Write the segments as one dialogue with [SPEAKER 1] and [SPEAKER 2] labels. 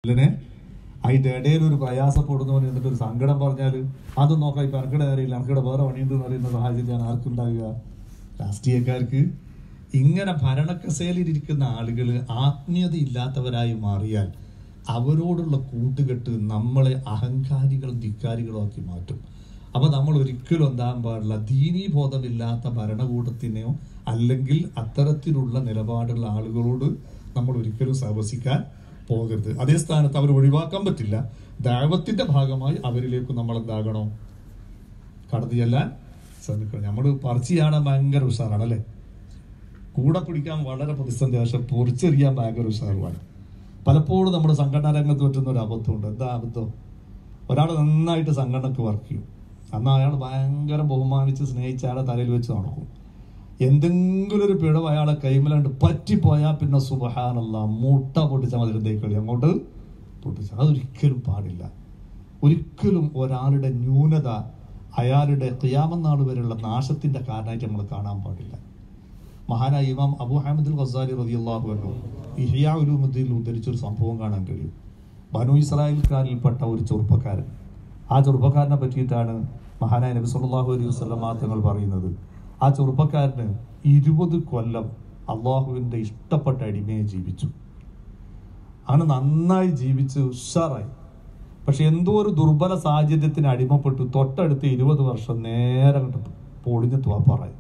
[SPEAKER 1] ഇതിനെ അതിന്റെ ഇടയിൽ ഒരു പ്രയാസപ്പെടുന്നവൻ എന്നിട്ട് ഒരു സങ്കടം പറഞ്ഞാൽ അതും നോക്കാം ഇപ്പൊ അനക്കടെ അറിയില്ല അനക്കടെ വേറെ പണിയുണ്ട് എന്ന് പറയുന്ന സാഹചര്യമാണ് ആർക്കുണ്ടാകുക രാഷ്ട്രീയക്കാർക്ക് ഇങ്ങനെ ഭരണക്കസേലിരിക്കുന്ന ആളുകൾ ആത്മീയത ഇല്ലാത്തവരായി മാറിയാൽ അവരോടുള്ള കൂട്ടുകെട്ട് നമ്മളെ അഹങ്കാരികളും ധിക്കാരികളും ആക്കി മാറ്റും അപ്പൊ നമ്മൾ ഒരിക്കലും എന്താകാൻ പാടില്ല ദീനീബോധമില്ലാത്ത ഭരണകൂടത്തിനെയോ അല്ലെങ്കിൽ അത്തരത്തിലുള്ള നിലപാടുള്ള ആളുകളോട് നമ്മൾ ഒരിക്കലും സഹവസിക്കാൻ പോകരുത് അതേ സ്ഥാനത്ത് അവർ ഒഴിവാക്കാൻ പറ്റില്ല ദൈവത്തിന്റെ ഭാഗമായി അവരിലേക്ക് നമ്മൾ എന്താകണോ കടന്നു ചെല്ലാൻ ശ്രമിക്കണം നമ്മൾ പറിച്ചു കാണാൻ ഭയങ്കര ഉഷാറാണ് അല്ലേ കൂടെ പിടിക്കാൻ വളരെ പ്രതിസന്ധി പക്ഷെ പൊറിച്ചെറിയാൻ ഭയങ്കര ഉഷാറുമാണ് പലപ്പോഴും നമ്മുടെ സംഘടനാ രംഗത്ത് പറ്റുന്ന ഒരു അബദ്ധമുണ്ട് എന്താ അബദ്ധം ഒരാൾ നന്നായിട്ട് സംഘടനക്ക് വർക്ക് ചെയ്യും അന്ന് അയാൾ ഭയങ്കര ബഹുമാനിച്ച് സ്നേഹിച്ച് അയാളെ തലയിൽ വെച്ച് നടക്കും എന്തെങ്കിലും ഒരു പിഴവ് അയാളെ കൈമലാണ്ട് പറ്റിപ്പോയാൽ പിന്നെ സുബഹാനല്ല മുട്ട പൊട്ടിച്ചാൽ മതി ഹൃദയക്കളി അങ്ങോട്ട് പൊട്ടിച്ചാൽ അതൊരിക്കലും പാടില്ല ഒരിക്കലും ഒരാളുടെ ന്യൂനത അയാളുടെ ക്യാമനാൾ വരെയുള്ള നാശത്തിന്റെ കാരണമായിട്ട് നമ്മൾ കാണാൻ പാടില്ല മഹാനായ ഇമാം അബു ഹാമിദുൽ ഖസാലി റളിയല്ലാഹു അൻഹു ഇഹ്യാ ഉലൂമുദ്ദീനിൽ ഉദ്ധരിച്ച ഒരു സംഭവം കാണാൻ കഴിയും ബനു ഇസ്രായേൽക്കാരിൽപ്പെട്ട ഒരു ചെറുപ്പക്കാരൻ ആ ചെറുപ്പക്കാരനെ പറ്റിയിട്ടാണ് മഹാനായ നബി സല്ലല്ലാഹു അലൈഹി വസല്ലമ തങ്ങൾ പറയുന്നത് ആ ചെറുപ്പക്കാരന് ഇരുപത് കൊല്ലം അള്ളാഹുവിന്റെ ഇഷ്ടപ്പെട്ട അടിമയെ ജീവിച്ചു അങ്ങനെ നന്നായി ജീവിച്ച് ഉഷാറായി പക്ഷെ എന്തോ ഒരു ദുർബല സാഹചര്യത്തിന് അടിമപ്പെട്ടു തൊട്ടടുത്ത് ഇരുപത് വർഷം നേരെ അങ്ങോട്ട് പൊളിഞ്ഞ് തുവാപ്പാറായി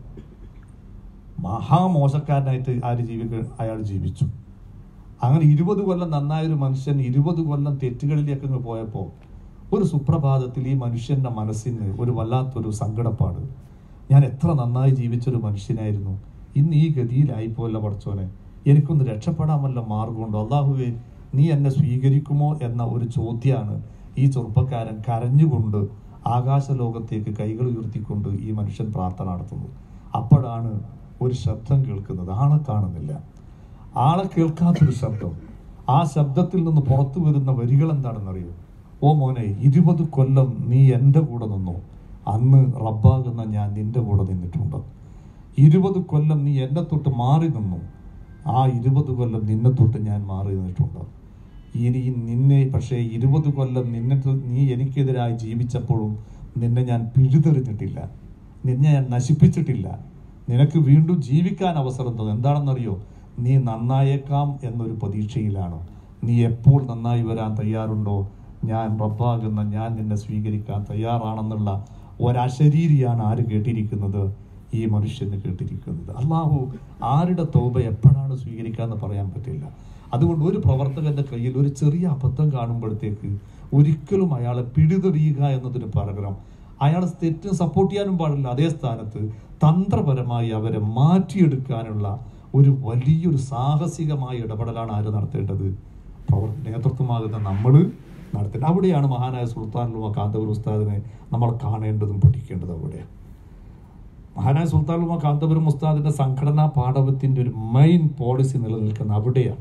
[SPEAKER 1] മഹാമോശക്കാരനായിട്ട് ആര് ജീവിക്ക അയാൾ ജീവിച്ചു അങ്ങനെ ഇരുപത് കൊല്ലം നന്നായ ഒരു മനുഷ്യൻ ഇരുപത് കൊല്ലം തെറ്റുകളിലേക്ക് അങ്ങ് പോയപ്പോൾ ഒരു സുപ്രഭാതത്തിൽ ഈ മനുഷ്യന്റെ മനസ്സിന് ഒരു വല്ലാത്തൊരു സങ്കടപ്പാട് ഞാൻ എത്ര നന്നായി ജീവിച്ചൊരു മനുഷ്യനായിരുന്നു ഇന്ന് ഈ ഗതിയിലായിപ്പോല്ല പഠിച്ചോനെ എനിക്കൊന്ന് രക്ഷപ്പെടാൻ വല്ല മാർഗമുണ്ടോ അള്ളാഹുവേ നീ എന്നെ സ്വീകരിക്കുമോ എന്ന ഒരു ചോദ്യമാണ് ഈ ചെറുപ്പക്കാരൻ കരഞ്ഞുകൊണ്ട് ആകാശലോകത്തേക്ക് കൈകൾ ഉയർത്തിക്കൊണ്ട് ഈ മനുഷ്യൻ പ്രാർത്ഥന നടത്തുന്നത് അപ്പോഴാണ് ഒരു ശബ്ദം കേൾക്കുന്നത് ആളെ കാണുന്നില്ല ആളെ കേൾക്കാത്തൊരു ശബ്ദം ആ ശബ്ദത്തിൽ നിന്ന് പുറത്തു വരുന്ന വരികൾ എന്താണെന്നറിയോ ഓ മോനെ ഇരുപത് കൊല്ലം നീ എൻ്റെ കൂടെ നിന്നു അന്ന് റബ്ബാകുന്ന ഞാൻ നിന്റെ കൂടെ നിന്നിട്ടുണ്ട് ഇരുപത് കൊല്ലം നീ എന്നെ തൊട്ട് മാറി നിന്നു ആ ഇരുപത് കൊല്ലം നിന്നെ തൊട്ട് ഞാൻ മാറി നിന്നിട്ടുണ്ട് ഇനി നിന്നെ പക്ഷേ ഇരുപത് കൊല്ലം നിന്നെ തൊ- നീ എനിക്കെതിരായി ജീവിച്ചപ്പോഴും നിന്നെ ഞാൻ പിഴുതെറിഞ്ഞിട്ടില്ല നിന്നെ ഞാൻ നശിപ്പിച്ചിട്ടില്ല നിനക്ക് വീണ്ടും ജീവിക്കാൻ അവസരം തന്നു എന്താണെന്നറിയോ നീ നന്നായേക്കാം എന്നൊരു പ്രതീക്ഷയിലാണ് നീ എപ്പോൾ നന്നായി വരാൻ തയ്യാറുണ്ടോ ഞാൻ റബ്ബാകുന്ന ഞാൻ നിന്നെ സ്വീകരിക്കാൻ തയ്യാറാണെന്നുള്ള ഒരശരീരിയാണ് ആര് കേട്ടിരിക്കുന്നത് ഈ മനുഷ്യന് കേട്ടിരിക്കുന്നത് അള്ളാഹു ആരുടെ തോപ എപ്പോഴാണ് സ്വീകരിക്കാന്ന് പറയാൻ പറ്റില്ല അതുകൊണ്ട് ഒരു പ്രവർത്തകന്റെ കയ്യിൽ ഒരു ചെറിയ അബദ്ധം കാണുമ്പോഴത്തേക്ക് ഒരിക്കലും അയാളെ പിടിതെറിയുക എന്നതിന് പകരം അയാൾ തെറ്റിന് സപ്പോർട്ട് ചെയ്യാനും പാടില്ല അതേ സ്ഥാനത്ത് തന്ത്രപരമായി അവരെ മാറ്റിയെടുക്കാനുള്ള ഒരു വലിയൊരു സാഹസികമായ ഇടപെടലാണ് ആര് നടത്തേണ്ടത് പ്രവർ നേതൃത്വമാകുന്ന നമ്മൾ നടത്തേണ്ടത് അവിടെയാണ് മഹാനായ സുൽത്താനുലുമ കാന്തപുർ ഉസ്താദിനെ നമ്മൾ കാണേണ്ടതും പഠിക്കേണ്ടതും അവിടെയാണ് മഹാനായ സുൽത്താനുലുമ കാന്തപുരം ഉസ്താദിന്റെ സംഘടനാ പാഠവത്തിന്റെ ഒരു മെയിൻ പോളിസി നിലനിൽക്കുന്ന അവിടെയാണ്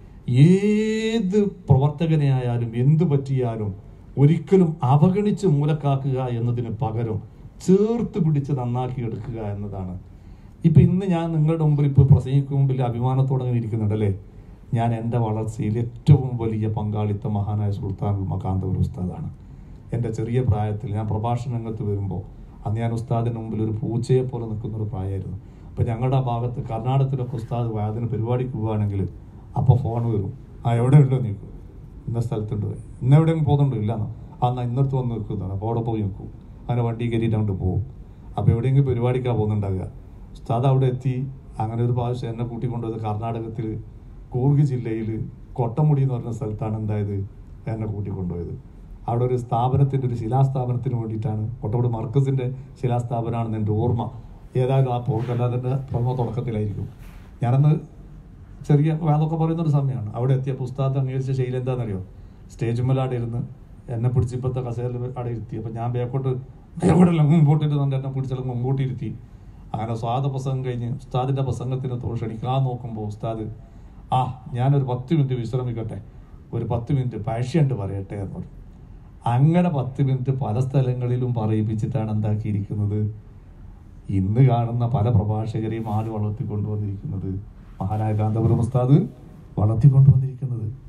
[SPEAKER 1] ഏത് പ്രവർത്തകനെ ആയാലും എന്ത് പറ്റിയാലും ഒരിക്കലും അവഗണിച്ച് മൂലക്കാക്കുക എന്നതിന് പകരം ചേർത്ത് പിടിച്ച് നന്നാക്കി എടുക്കുക എന്നതാണ് ഇപ്പൊ ഇന്ന് ഞാൻ നിങ്ങളുടെ മുമ്പിൽ ഇപ്പൊ പ്രസംഗിക്കും മുമ്പിൽ അഭിമാനത്തോടെ അങ്ങനെ ഇരിക്കുന്നുണ്ട് അല്ലേ ഞാൻ എൻ്റെ വളർച്ചയിൽ ഏറ്റവും വലിയ പങ്കാളിത്തം മഹാനായ സുൽത്താൻ മകാന്തപുരം ഉസ്താദാണ് എൻ്റെ ചെറിയ പ്രായത്തിൽ ഞാൻ പ്രഭാഷണ രംഗത്ത് വരുമ്പോൾ അന്ന് ഞാൻ ഉസ്താദിന് മുമ്പിൽ ഒരു പൂച്ചയെ പോലെ നിൽക്കുന്ന ഒരു പ്രായമായിരുന്നു അപ്പം ഞങ്ങളുടെ ആ ഭാഗത്ത് കർണാടകത്തിലൊക്കെ ഉസ്താദ് വായതിന് പരിപാടിക്ക് പോവുകയാണെങ്കിൽ അപ്പോൾ ഫോൺ വരും ആ എവിടെ ഉണ്ടോ നിൽക്കും ഇന്ന സ്ഥലത്തുണ്ട് ഇന്ന് എവിടെയും പോകുന്നുണ്ടോ ഇല്ലാന്നോ ആ എന്നാൽ ഇന്നടുത്ത് വന്ന് നിൽക്കുന്നതാണ് അപ്പോൾ അവിടെ പോയി നിൽക്കും അങ്ങനെ വണ്ടി കയറിയിട്ട് അങ്ങോട്ട് പോകും അപ്പോൾ എവിടെയെങ്കിലും പരിപാടിക്കാണ് പോകുന്നുണ്ടാകുക ഉസ്താദ് അവിടെ എത്തി അങ്ങനെ ഒരു പ്രാവശ്യം എന്നെ കൂട്ടിക്കൊണ്ടുപോയത് കർണാടകത്തിൽ കൂർഗ് ജില്ലയിൽ കൊട്ടമുടി എന്ന് പറഞ്ഞ സ്ഥലത്താണ് എന്തായത് എന്നെ കൂട്ടിക്കൊണ്ടുപോയത് അവിടെ ഒരു സ്ഥാപനത്തിൻ്റെ ഒരു ശിലാസ്ഥാപനത്തിന് വേണ്ടിയിട്ടാണ് കൊട്ടമുടി മർക്കസിൻ്റെ ശിലാസ്ഥാപനമാണെന്ന് എൻ്റെ ഓർമ്മ ഏതായാലും ആ പോർക്കല്ലാതിൻ്റെ പ്രഥമ തുടക്കത്തിലായിരിക്കും ഞാനന്ന് ചെറിയ വേദമൊക്കെ പറയുന്ന ഒരു സമയമാണ് അവിടെ എത്തിയപ്പോൾ ഉസ്താദ് അംഗീകരിച്ച ശൈലി എന്താണെന്നറിയോ സ്റ്റേജ് മേലാടെ ഇരുന്ന് എന്നെ പിടിച്ച് ഇപ്പോഴത്തെ കസേരയിൽ അവിടെ ഇരുത്തി അപ്പം ഞാൻ ബേക്കോട്ട് ബേക്കോട്ടല്ല മുമ്പോട്ടിട്ട് തന്നെ എന്നെ പിടിച്ചെല്ലാം മുമ്പോട്ട് ഇരുത്തി അങ്ങനെ സ്വാദ പ്രസംഗം കഴിഞ്ഞ് ഉസ്താദിൻ്റെ പ്രസംഗത്തിന് തൊഴിൽ ക്ഷണിക്കാൻ നോക്കുമ്പോൾ ഉസ്താദ് ആ ഞാനൊരു പത്ത് മിനിറ്റ് വിശ്രമിക്കട്ടെ ഒരു പത്ത് മിനിറ്റ് പഴശ്ശിയുണ്ട് പറയട്ടെ എന്ന് പറഞ്ഞു അങ്ങനെ പത്ത് മിനിറ്റ് പല സ്ഥലങ്ങളിലും പറയിപ്പിച്ചിട്ടാണ് എന്താക്കിയിരിക്കുന്നത് ഇന്ന് കാണുന്ന പല പ്രഭാഷകരെയും ആര് വളർത്തിക്കൊണ്ടുവന്നിരിക്കുന്നത് മഹാനായ കാന്തപുരം ഉസ്താദ് വളർത്തിക്കൊണ്ടുവന്നിരിക്കുന്നത്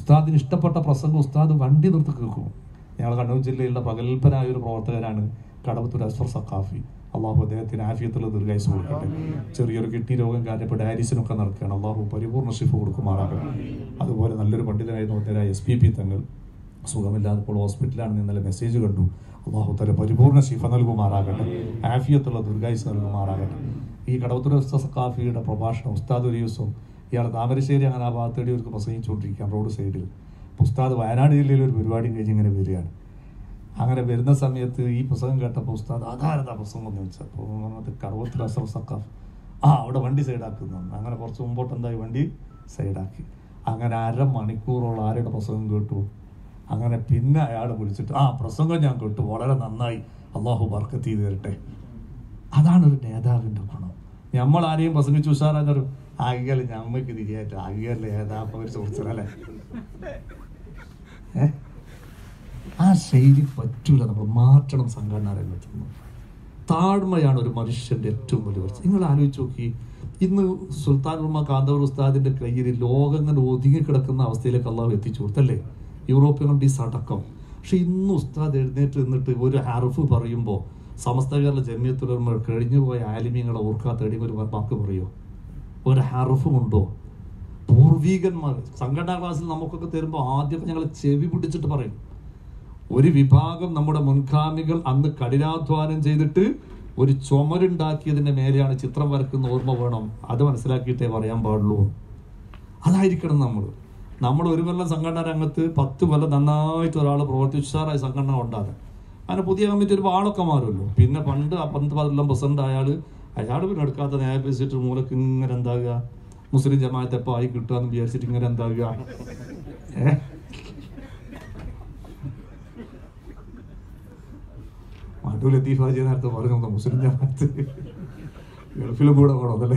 [SPEAKER 1] ഉസ്താദിന് ഇഷ്ടപ്പെട്ട പ്രസംഗം ഉസ്താദ് വണ്ടി നിർത്തി കേൾക്കും ഞങ്ങൾ കണ്ണൂർ ജില്ലയിലുള്ള പ്രഗത്ഭനായ ഒരു പ്രവർത്തകനാണ് കടവത്തൂർ അസ്ഫർ സഖാഫി അള്ളാഹു അദ്ദേഹത്തിന് ആഫിയത്തുള്ള ദീർഘായുസ് കൊടുക്കട്ടെ ചെറിയൊരു കിഡ്നി രോഗം കാരണം ഇപ്പോൾ ഡയാലിസിനൊക്കെ നടക്കുകയാണ് അള്ളാഹു പരിപൂർണ്ണ ഷിഫ് കൊടുക്കുമാറാകട്ടെ അതുപോലെ നല്ലൊരു പണ്ഡിതനായിരുന്നു അദ്ദേഹം എസ് പി പി തങ്ങൾ സുഖമില്ലാതെ ഇപ്പോൾ ഹോസ്പിറ്റലാണ് ഇന്നലെ മെസ്സേജ് കണ്ടു അള്ളാഹു തല പരിപൂർണ്ണ ശിഫ നൽകുമാറാകട്ടെ ആഫിയത്തുള്ള ദീർഘായുസ് നൽകുമാറാകട്ടെ ഈ കടവത്തൂർ സഖാഫിയുടെ പ്രഭാഷണം ഉസ്താദ് ഒരു ദിവസം ഇയാൾ താമരശ്ശേരി അങ്ങനെ ആ ഭാഗത്തേടി ഒരു പ്രസംഗിച്ചുകൊണ്ടിരിക്കുകയാണ് റോഡ് സൈഡിൽ അപ്പോൾ ഉസ്താദ് വയനാട് ജില്ലയിൽ ഒരു പരിപാടി കഴിഞ്ഞ് ഇങ്ങനെ വരികയാണ് അങ്ങനെ വരുന്ന സമയത്ത് ഈ പുസ്തകം കേട്ടപ്പോൾ ഉസ്താദ് അതാരതാ പുസ്തകം എന്ന് വെച്ചാൽ അപ്പോൾ അത് കറുവത്തിൽ അസർ സക്കാഫ് ആ അവിടെ വണ്ടി സൈഡാക്കുന്നു അങ്ങനെ കുറച്ച് മുമ്പോട്ട് എന്തായി വണ്ടി സൈഡാക്കി അങ്ങനെ അരമണിക്കൂറോളം ആരുടെ പുസ്തകം കേട്ടു അങ്ങനെ പിന്നെ അയാൾ വിളിച്ചിട്ട് ആ പ്രസംഗം ഞാൻ കേട്ടു വളരെ നന്നായി അള്ളാഹു ബർക്കത്ത് ചെയ്ത് തരട്ടെ അതാണ് ഒരു നേതാവിൻ്റെ ഗുണം നമ്മൾ ആരെയും പ്രസംഗിച്ച് ഉഷാറാന്നൊരു ആകിയാൽ ഞമ്മക്ക് തിരിയായിട്ട് ആകിയല്ലേ നേതാവ് ഒരു സുഹൃത്തുക്കളല്ലേ ഏ ആ ശൈലി പറ്റൂല നമ്മൾ മാറ്റണം സംഘടനാ രംഗത്ത് നിന്ന് താഴ്മയാണ് ഒരു മനുഷ്യന്റെ ഏറ്റവും വലിയ പ്രശ്നം നിങ്ങൾ ആലോചിച്ച് നോക്കി ഇന്ന് സുൽത്താൻ ഉമ്മ കാന്തവർ ഉസ്താദിന്റെ കയ്യിൽ ലോകം ഇങ്ങനെ ഒതുങ്ങി കിടക്കുന്ന അവസ്ഥയിലേക്ക് അള്ളാഹു എത്തിച്ചു കൊടുത്തല്ലേ യൂറോപ്യൻ കൺട്രീസ് അടക്കം പക്ഷെ ഇന്ന് ഉസ്താദ് എഴുന്നേറ്റ് നിന്നിട്ട് ഒരു ഹർഫ് പറയുമ്പോൾ സമസ്ത കേരള ജമ്യത്തുലർമ്മ കഴിഞ്ഞു പോയ ആലിമ്യങ്ങളെ ഓർക്കാത്തടി ഒരു വാക്ക് പറയോ ഒരു ഹർഫുമുണ്ടോ പൂർവീകന്മാർ സംഘടനാ ക്ലാസ്സിൽ നമുക്കൊക്കെ തരുമ്പോൾ ആദ്യമൊക്കെ ഞങ്ങൾ ചെവി പിടിച്ചിട്ട് പറയും ഒരു വിഭാഗം നമ്മുടെ മുൻഗാമികൾ അന്ന് കഠിനാധ്വാനം ചെയ്തിട്ട് ഒരു ചുമരുണ്ടാക്കിയതിന്റെ മേലെയാണ് ചിത്രം വരക്കുന്ന ഓർമ്മ വേണം അത് മനസ്സിലാക്കിയിട്ടേ പറയാൻ പാടുള്ളൂ അതായിരിക്കണം നമ്മൾ നമ്മൾ ഒരു കൊല്ലം സംഘടനാ രംഗത്ത് പത്ത് കൊല്ലം നന്നായിട്ട് ഒരാൾ പ്രവർത്തിച്ചാറായി സംഘടന ഉണ്ടാകും അങ്ങനെ പുതിയ കമ്മിറ്റി ഒരു ആളൊക്കെ മാറുമല്ലോ പിന്നെ പണ്ട് ആ പന്ത് പതെല്ലാം പ്രസിഡന്റ് അയാൾ അയാൾ പിന്നെ എടുക്കാത്ത ന്യായ വെച്ചിട്ട് മൂലക്ക് ഇങ്ങനെ എന്താകുക മുസ്ലിം ജമാഅത്ത് എപ്പോൾ ആയി കിട്ടുക എന്ന് വിചാരിച്ചിട്ട് ഇങ്ങനെ എന്താകുക ഏഹ് മടു ലത്തീഫാജി നേരത്തെ പറഞ്ഞു മുസ്ലിം ജമാഅത്ത് ഗൾഫിലും കൂടെ പോകണം അതല്ലേ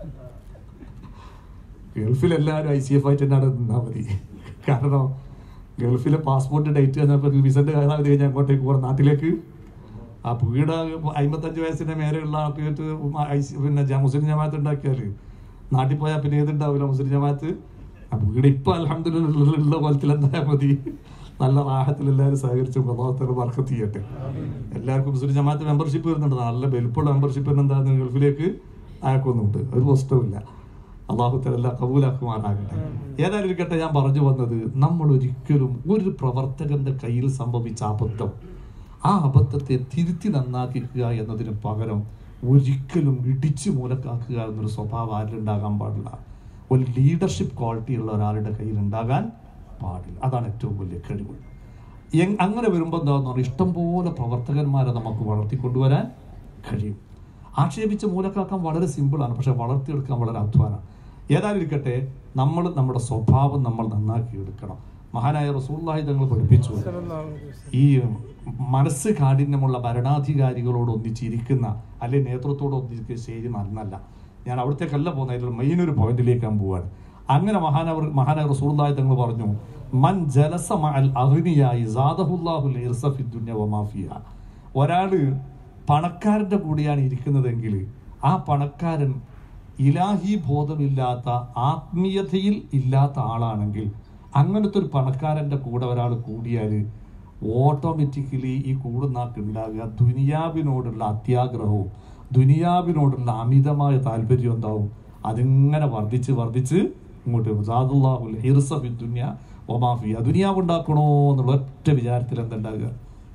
[SPEAKER 1] ഗൾഫിൽ എല്ലാവരും ഐ സി എഫ് ആയിട്ട് തന്നെയാണ് നിന്നാൽ മതി കാരണം ഗൾഫിലെ പാസ്പോർട്ട് ഡേറ്റ് എന്നപ്പോൾ വിസന്റെ കാലാവധി കഴിഞ്ഞാൽ അങ്ങോട്ടേക്ക് പോകാം നാട്ടിലേക്ക് ആ വീട് അമ്പത്തഞ്ച് വയസ്സിന്റെ മേലെയുള്ള ആൾക്കാർക്ക് ഐ സി പിന്നെ ജ- മുസ്ലിം ജമാഅത്ത് ഉണ്ടാക്കിയാൽ നാട്ടിൽ പോയാൽ പിന്നെ ഏതുണ്ടാവില്ല മുസ്ലിം ജമാഅത്ത് ആ വീട് ഇപ്പൊ അലഹമില്ല കോലത്തിൽ എന്തായാൽ മതി നല്ല റാഹത്തിൽ എല്ലാവരും സഹകരിച്ചു പ്രഭാവത്തിന് വർക്കത്ത് ചെയ്യട്ടെ എല്ലാവർക്കും മുസ്ലിം ജമാഅത്ത് മെമ്പർഷിപ്പ് വരുന്നുണ്ട് നല്ല വലുപ്പമുള്ള മെമ്പർഷിപ്പ് എന്താണ് ഗൾഫിലേക്ക് അയക്കുന്നുണ്ട് ഒരു പ്രശ്നവുമില്ല അള്ളാഹുത്തലെല്ലാം കബൂലാക്കുമാറാകട്ടെ ഏതായാലും ഇരിക്കട്ടെ ഞാൻ പറഞ്ഞു വന്നത് നമ്മൾ ഒരിക്കലും ഒരു പ്രവർത്തകന്റെ കയ്യിൽ സംഭവിച്ച അബദ്ധം ആ അബദ്ധത്തെ തിരുത്തി നന്നാക്കിക്കുക എന്നതിന് പകരം ഒരിക്കലും ഇടിച്ചു മൂലക്കാക്കുക എന്നൊരു സ്വഭാവം ആരിലുണ്ടാകാൻ പാടില്ല ഒരു ലീഡർഷിപ്പ് ക്വാളിറ്റി ഉള്ള ഒരാളുടെ കയ്യിൽ ഉണ്ടാകാൻ പാടില്ല അതാണ് ഏറ്റവും വലിയ കഴിവ് എങ്- അങ്ങനെ വരുമ്പോൾ എന്താന്ന് പറഞ്ഞാൽ ഇഷ്ടംപോലെ പ്രവർത്തകന്മാരെ നമുക്ക് വളർത്തിക്കൊണ്ടുവരാൻ കഴിയും ആക്ഷേപിച്ച് മൂലക്കാക്കാൻ വളരെ സിമ്പിളാണ് പക്ഷെ വളർത്തിയെടുക്കാൻ വളരെ അധ്വാനമാണ് ഏതായാലും ഇരിക്കട്ടെ നമ്മൾ നമ്മുടെ സ്വഭാവം നമ്മൾ നന്നാക്കി എടുക്കണം മഹാനായ റസൂള്ളാഹി തങ്ങൾ പഠിപ്പിച്ചു ഈ മനസ്സ് കാഠിന്യമുള്ള ഭരണാധികാരികളോട് ഒന്നിച്ചിരിക്കുന്ന അല്ലെ നേതൃത്വത്തോട് ഒന്നിച്ചിരിക്കുന്ന സ്റ്റേജ് നന്നല്ല ഞാൻ അവിടത്തേക്കല്ല പോകുന്നത് അതിൽ മെയിൻ ഒരു പോയിന്റിലേക്ക് ഞാൻ പോവാണ് അങ്ങനെ മഹാനവർ മഹാനായ റസൂള്ളാഹി തങ്ങൾ പറഞ്ഞു മൻ ജലസ മഅൽ അഗ്നിയായി സാദഹുല്ലാഹുൽ ഇർസ ഫി ദുനിയ വമാ ഫിഹാ ഒരാള് പണക്കാരന്റെ കൂടെയാണ് ഇരിക്കുന്നതെങ്കിൽ ആ പണക്കാരൻ ഇലാഹി ബോധമില്ലാത്ത ആത്മീയതയിൽ ഇല്ലാത്ത ആളാണെങ്കിൽ അങ്ങനത്തെ ഒരു പണക്കാരന്റെ കൂടെ ഒരാൾ കൂടിയാൽ ഓട്ടോമാറ്റിക്കലി ഈ കൂടുന്നാക്ക് ഉണ്ടാകുക ദുനിയാവിനോടുള്ള അത്യാഗ്രഹവും ദുനിയാവിനോടുള്ള അമിതമായ താല്പര്യം എന്താവും അതിങ്ങനെ വർദ്ധിച്ച് വർദ്ധിച്ച് ഇങ്ങോട്ട് വരും. സാദുല്ലാഹുൽ ഹിർസ ഫി ദുനിയ ഒമാഫിയ ദുനിയാവ് ഉണ്ടാക്കണോ എന്നുള്ള ഒറ്റ വിചാരത്തിൽ എന്തുണ്ടാകുക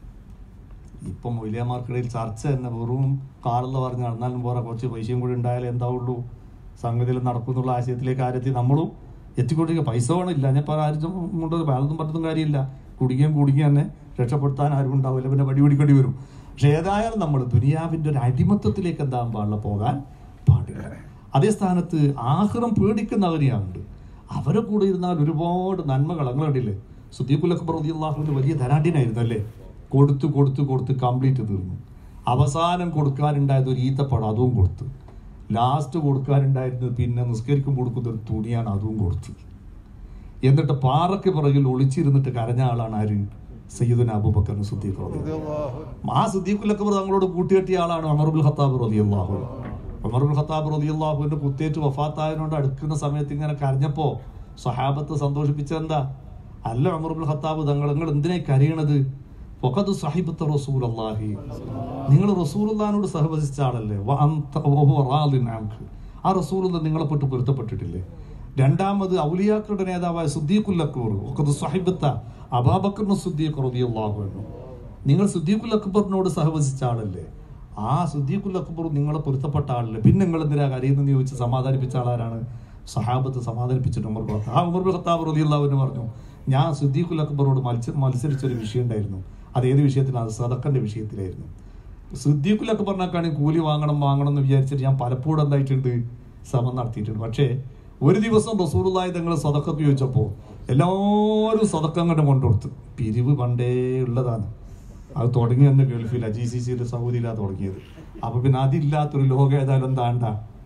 [SPEAKER 1] ഇപ്പം മൊയ്ലിയമാർക്കിടയിൽ ചർച്ച തന്നെ വെറും കാറെന്ന് പറഞ്ഞ് നടന്നാലും പോരാ കുറച്ച് പൈസയും കൂടി ഉണ്ടായാലേ എന്താവുള്ളൂ സംഗതിയിൽ നടക്കുന്നുള്ള ആശയത്തിലേക്ക് ആരെത്തി നമ്മളും എത്തിക്കൊണ്ടിരിക്കുക പൈസ വേണം ഇല്ല ഞാൻ ഇപ്പോൾ ആരും കൊണ്ട് വേറൊന്നും പറഞ്ഞതും കാര്യമില്ല കുടിക്കുകയും കുടിക്കുക തന്നെ രക്ഷപ്പെടുത്താൻ ആരും ഉണ്ടാവില്ല പിന്നെ വടി പിടിക്കേണ്ടി വരും പക്ഷെ ഏതായാലും നമ്മൾ ദുനിയാവിൻ്റെ ഒരു അടിമത്തത്തിലേക്ക് എന്താകാൻ പാടില്ല പോകാൻ പാടില്ല അതേ സ്ഥാനത്ത് ആഹ്റം പേടിക്കുന്നവരെയാണുണ്ട് അവരെ കൂടെ ഇരുന്നാൽ ഒരുപാട് നന്മകൾ അങ്ങനെ കണ്ടില്ലേ സുദ്ദീഖുൽ അക്ബർ റളിയല്ലാഹുവിന്റെ വലിയ ധനാഢ്യനായിരുന്നു അല്ലേ കൊടുത്ത് കൊടുത്ത് കൊടുത്ത് കംപ്ലീറ്റ് തീർന്നു അവസാനം കൊടുക്കാനുണ്ടായത് ഒരു ഈത്തപ്പഴം അതും കൊടുത്തു ലാസ്റ്റ് കൊടുക്കാനുണ്ടായിരുന്നത് പിന്നെ നിസ്കരിക്കും കൊടുക്കുന്ന ഒരു തുണിയാണ് അതും കൊടുത്തു എന്നിട്ട് പാറയ്ക്ക് പിറകിൽ ഒളിച്ചിരുന്നിട്ട് കരഞ്ഞ ആളാണ് ആര് സയ്യിദുന അബൂബക്കർ സുദ്ദീഖ് റളിയല്ലാഹു ആ സുദ്ദീഖുൽ അക്ബർ തങ്ങളോട് കൂട്ടുകെട്ടിയ ആളാണ് അമറുൽ ഖത്താബ് റളിയല്ലാഹു അമറുൽ ഖത്താബ് റളിയല്ലാഹുവിന്റെ കുത്തേറ്റ് വഫാത്തായതിനോട് അടുക്കുന്ന സമയത്ത് ഇങ്ങനെ കരഞ്ഞപ്പോ സഹാബത്ത് സന്തോഷിപ്പിച്ചെന്താ അല്ല ഉമർബുൽ ഖത്താബ് തങ്ങൾ നിങ്ങൾ എന്തിനായി കരയണത് ഫഖദ് സഹിബത്ത റസൂലല്ലാഹി നിങ്ങൾ റസൂലുള്ളാഹിനോട് സഹവസിച്ച ആളല്ലേ വ അന്ത വഹുവ റാദിൻ അൻക്. ആ റസൂലുള്ള നിങ്ങളെ പെട്ട് പൊരുത്തപ്പെട്ടിട്ടില്ലേ രണ്ടാമത് ഔലിയാക്കളുടെ നേതാവായ സുദ്ദീഖുൽ അക്ബർ ഫഖദ് സഹിബത്ത അബാബക്കർ സുദ്ദീഖ് റളിയല്ലാഹു അൻഹു നിങ്ങൾ സുദ്ദീഖുൽ അക്ബറിനോട് സഹവസിച്ച ആളല്ലേ ആ സുദ്ദീഖുൽ അക്ബർ നിങ്ങളെ പൊരുത്തപ്പെട്ട ആളല്ലേ പിന്നെ നിങ്ങൾ എന്തിനാ കരയുന്നെന്ന് ചോദിച്ച് സമാധാനിപ്പിച്ച ആളാരാണ് സഹാബത്ത് സമാധാനിപ്പിച്ചിട്ട് ഉമർ ഖത്താബ് ആ ഉമർ ഖത്താബ് റളിയല്ലാഹു പറഞ്ഞു ഞാൻ സുദ്ദീഖുൽ അക്ബറോട് മത്സ മത്സരിച്ച ഒരു വിഷയം ഉണ്ടായിരുന്നു അത് ഏത് വിഷയത്തിലാണ് സദക്കന്റെ വിഷയത്തിലായിരുന്നു സിദ്ദീഖുൽ അക്ബറിനൊക്കെയാണെങ്കിൽ കൂലി വാങ്ങണം വാങ്ങണം എന്ന് വിചാരിച്ചിട്ട് ഞാൻ പലപ്പോഴും എന്തായിട്ടുണ്ട് ശ്രമം നടത്തിയിട്ടുണ്ട് പക്ഷേ ഒരു ദിവസം റസൂറുള്ളായി തങ്ങൾ സദക്കൊക്കെ ചോദിച്ചപ്പോൾ എല്ലാവരും സദക്കം കണ്ട് കൊണ്ടുകൊടുത്തു പിരിവ് പണ്ടേ ഉള്ളതാണ് അത് തുടങ്ങി തന്നെ ഗൾഫിൽ ജി സി സിയിൽ സൗദിയിലാണ് തുടങ്ങിയത് അപ്പൊ പിന്നെ അതില്ലാത്തൊരു ലോകം ഏതായാലും എന്താണ്ട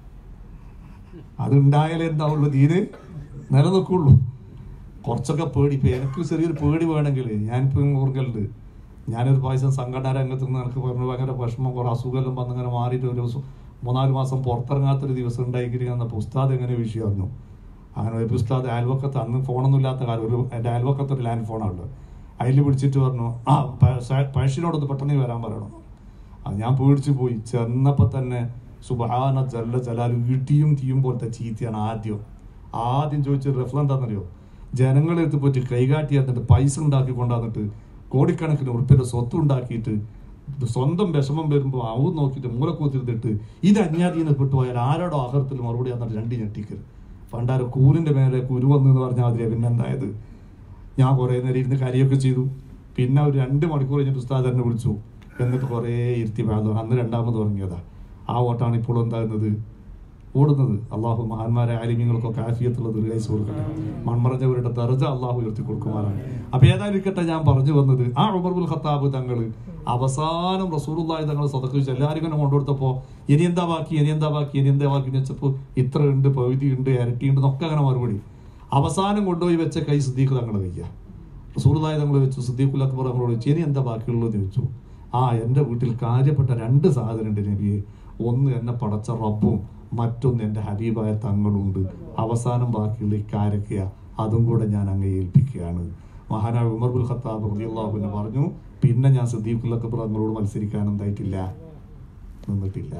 [SPEAKER 1] അതുണ്ടായാലേ എന്താവുള്ളൂ ദീന് നിലനിൽക്കുള്ളൂ കുറച്ചൊക്കെ പേടി ഇപ്പൊ എനിക്ക് ചെറിയൊരു പേടി വേണമെങ്കിൽ ഞാനിപ്പോ ഓർക്കലുണ്ട് ഞാനൊരു പ്രാവശ്യം സംഘടനാ രംഗത്ത് നിന്ന് എനിക്ക് പറഞ്ഞു ഭയങ്കര വിഷമം കുറെ അസുഖമെല്ലാം വന്ന് ഇങ്ങനെ മാറിയിട്ട് ഒരു ദിവസം മൂന്നാല് മാസം പുറത്തിറങ്ങാത്തൊരു ദിവസം ഉണ്ടായിക്കിരി എന്നപ്പോൾ ഉസ്താദ് എങ്ങനെ വിഷയമായിരുന്നു അങ്ങനെ ഒരു ഉസ്താദ് അയൽവക്കത്ത് അന്ന് ഫോണൊന്നും ഇല്ലാത്ത കാലം ഒരു എൻ്റെ അയൽവക്കത്ത് ഒരു ലാൻഡ് ഫോണുള്ളത് അതിൽ പിടിച്ചിട്ട് പറഞ്ഞു ആ പഴശ്ശിനോടൊന്ന് പെട്ടെന്ന് വരാൻ പറയണം അത് ഞാൻ പേടിച്ചു പോയി ചെന്നപ്പോ തന്നെ സുബഹാന ജല്ല ജലാലു ഇടിയും തീയും പോലത്തെ ചീത്തയാണ് ആദ്യം ആദ്യം ചോദിച്ച റെഫർ എന്താണെന്നറിയോ ജനങ്ങളെ എടുത്ത് പോയിട്ട് കൈകാട്ടി എന്നിട്ട് പൈസ ഉണ്ടാക്കി കൊണ്ടുവന്നിട്ട് കോടിക്കണക്കിന് ഉറുപ്പിന്റെ സ്വത്ത് ഉണ്ടാക്കിയിട്ട് സ്വന്തം വിഷമം വരുമ്പോൾ അവ നോക്കിയിട്ട് മൂലക്കൂത്തിരുത്തിട്ട് ഇത് അജ്ഞാതീന്ന് പെട്ടുപോയാൽ ആരോടോ ആഹാരത്തിൽ മറുപടി എന്നിട്ട് രണ്ട് ഞെട്ടിക്കരുത് പണ്ടാരോ കൂരിന്റെ മേലെ കുരു വന്നു എന്ന് പറഞ്ഞാൽ അതിലെ പിന്നെന്തായത് ഞാൻ കുറേ നേരം ഇരുന്ന് കാര്യമൊക്കെ ചെയ്തു പിന്നെ ഒരു രണ്ട് മണിക്കൂർ കഴിഞ്ഞിട്ട് ഉസ്താദ് എന്നെ വിളിച്ചു എന്നിട്ട് കുറേ ഇരുത്തി വേണം അന്ന് രണ്ടാമത് തുടങ്ങിയതാ ആ ഓട്ടാണ് ഇപ്പോൾ എന്താകുന്നത് ഓടുന്നത് അള്ളാഹു മഹാന്മാരെ ആലിമ്യങ്ങൾക്കൊക്കെ ആഫിയത്തുള്ള ദീർഘായുസ് കൊടുക്കട്ടെ മൺമറഞ്ഞവരുടെ ദർജ അള്ളാഹു ഉയർത്തി കൊടുക്കുമാറാണ് അപ്പൊ ഏതായിരിക്കട്ടെ ഞാൻ പറഞ്ഞു വന്നത് ആ ഉമർബുൽ ഖത്താബ് തങ്ങള് അവസാനം റസൂലുള്ളാഹി തങ്ങൾ സദക്ക് വെച്ച് എല്ലാവരും ഇങ്ങനെ കൊണ്ടുകൊടുത്തപ്പോ ഇനി എന്താ ബാക്കി ഇനി എന്താ ബാക്കി ഇനി എന്താ ബാക്കി എന്ന് വെച്ചപ്പോ ഇത്ര ഉണ്ട് പകുതി ഉണ്ട് ഇരട്ടി ഉണ്ട് എന്നൊക്കെ അങ്ങനെ മറുപടി അവസാനം കൊണ്ടുപോയി വെച്ച കൈ സിദ്ദീഖ് തങ്ങൾ വയ്ക്കുക റസൂലുള്ളാഹി തങ്ങൾ വെച്ചു സിദ്ദീഖുൽ അക്ബർ നമ്മളോട് ചോദിച്ചു ഇനി എന്താ ബാക്കിയുള്ളത് ചോദിച്ചു ആ എൻ്റെ വീട്ടിൽ കാര്യപ്പെട്ട രണ്ട് സാധനം ഉണ്ട് നബിയെ ഒന്ന് എന്നെ പടച്ച റബ്ബും മറ്റൊന്ന് എൻ്റെ ഹബീബായ തങ്ങളുണ്ട് അവസാനം ബാക്കിയുള്ള ഇക്കാരൊക്കെയാ അതും കൂടെ ഞാൻ അങ്ങ് ഏൽപ്പിക്കുകയാണ് മഹാനായ ഉമർബുൽ ഖത്താബ് റളിയല്ലാഹുവിനെ പറഞ്ഞു പിന്നെ ഞാൻ സിദ്ദീഖുൽ അക്ബർ തങ്ങളോട് മത്സരിക്കാൻ എന്തായിട്ടില്ല നിന്നിട്ടില്ല